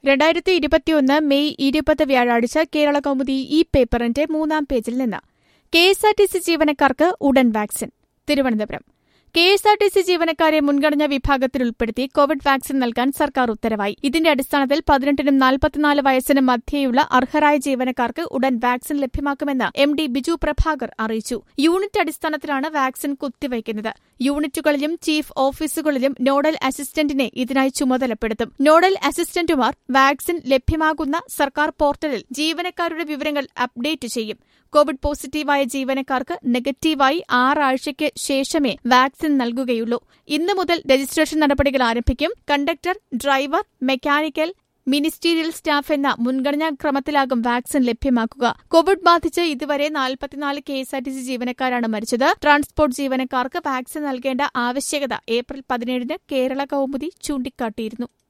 രണ്ടായിരത്തി ഇരുപത്തിയൊന്ന് മെയ് ഇരുപത് വ്യാഴാഴ്ച കേരള കൗമുദി ഈ പേപ്പറിന്റെ മൂന്നാം പേജിൽ നിന്ന് K S R T C ജീവനക്കാർക്ക് ഉടൻ vaccine Thiruvananthapuram K S R T C ജീവനക്കാരെ മുൻഗണനാ വിഭാഗത്തിൽ ഉൾപ്പെടുത്തി കോവിഡ് വാക്സിൻ നൽകാൻ സർക്കാർ ഉത്തരവായി ഇതിന്റെ അടിസ്ഥാനത്തിൽ പതിനെട്ടിനും നാൽപ്പത്തിനാല് വയസ്സിനും മധ്യേയുള്ള അർഹരായ ജീവനക്കാർക്ക് ഉടൻ വാക്സിൻ ലഭ്യമാക്കുമെന്ന് എം ഡി ബിജു പ്രഭാകർ അറിയിച്ചു യൂണിറ്റ് അടിസ്ഥാനത്തിലാണ് വാക്സിൻ കുത്തിവയ്ക്കുന്നത് യൂണിറ്റുകളിലും ചീഫ് ഓഫീസുകളിലും നോഡൽ അസിസ്റ്റന്റിനെ ഇതിനായി ചുമതലപ്പെടുത്തും നോഡൽ അസിസ്റ്റന്റുമാർ വാക്സിൻ ലഭ്യമാകുന്ന സർക്കാർ പോർട്ടലിൽ ജീവനക്കാരുടെ വിവരങ്ങൾ അപ്ഡേറ്റ് ചെയ്യും കോവിഡ് പോസിറ്റീവായ ജീവനക്കാർക്ക് നെഗറ്റീവായി ആറാഴ്ചയ്ക്ക് ശേഷമേ വാക്സിൻ നൽകുകയുള്ളൂ ഇന്നു മുതൽ രജിസ്ട്രേഷൻ നടപടികൾ ആരംഭിക്കും conductor driver mechanical ministerial staff എന്ന മുൻഗണനാ ക്രമത്തിലാകും വാക്സിൻ ലഭ്യമാക്കുക കോവിഡ് ബാധിച്ച് ഇതുവരെ നാൽപ്പത്തിനാല് K S R T C ജീവനക്കാരാണ് മരിച്ചത് ട്രാൻസ്പോർട്ട് ജീവനക്കാർക്ക് വാക്സിൻ നൽകേണ്ട ആവശ്യകത ഏപ്രിൽ പതിനേഴിന് കേരള കൗമുദി ചൂണ്ടിക്കാട്ടിയിരുന്നു